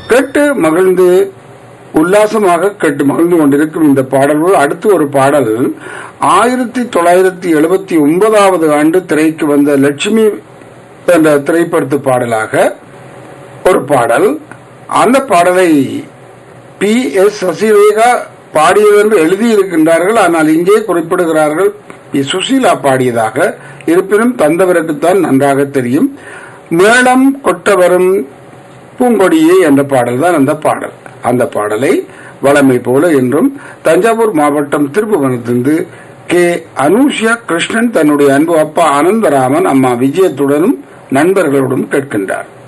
கேட்டு மகிழ்ந்து உல்லாசமாக கேட்டு மகிழ்ந்து கொண்டிருக்கும் இந்த பாடல்கள் அடுத்து ஒரு பாடல் ஆயிரத்தி தொள்ளாயிரத்தி எழுபத்தி ஒன்பதாவது ஆண்டு திரைக்கு வந்த லட்சுமி என்ற திரைப்படத்து பாடலாக ஒரு பாடல் அந்த பாடலை பி எஸ் சசிரேகா பாடியது என்று எழுதியிருக்கின்றார்கள் ஆனால் இங்கே குறிப்பிடுகிறார்கள் பி. சுசீலா பாடியதாக இருப்பினும் தந்தவருக்குத்தான் நன்றாக தெரியும் மேளம் கொட்ட வரும் பூங்கொடியே என்ற பாடல் தான் அந்த பாடல் அந்த பாடலை வளமை போல என்றும் தஞ்சாவூர் மாவட்டம் திருப்புவனத்திலிருந்து கே அனூஷியா கிருஷ்ணன் தன்னுடைய அன்பு அப்பா அனந்தராமன் அம்மா விஜயத்துடனும் நண்பர்களுடன் கேட்கின்றார்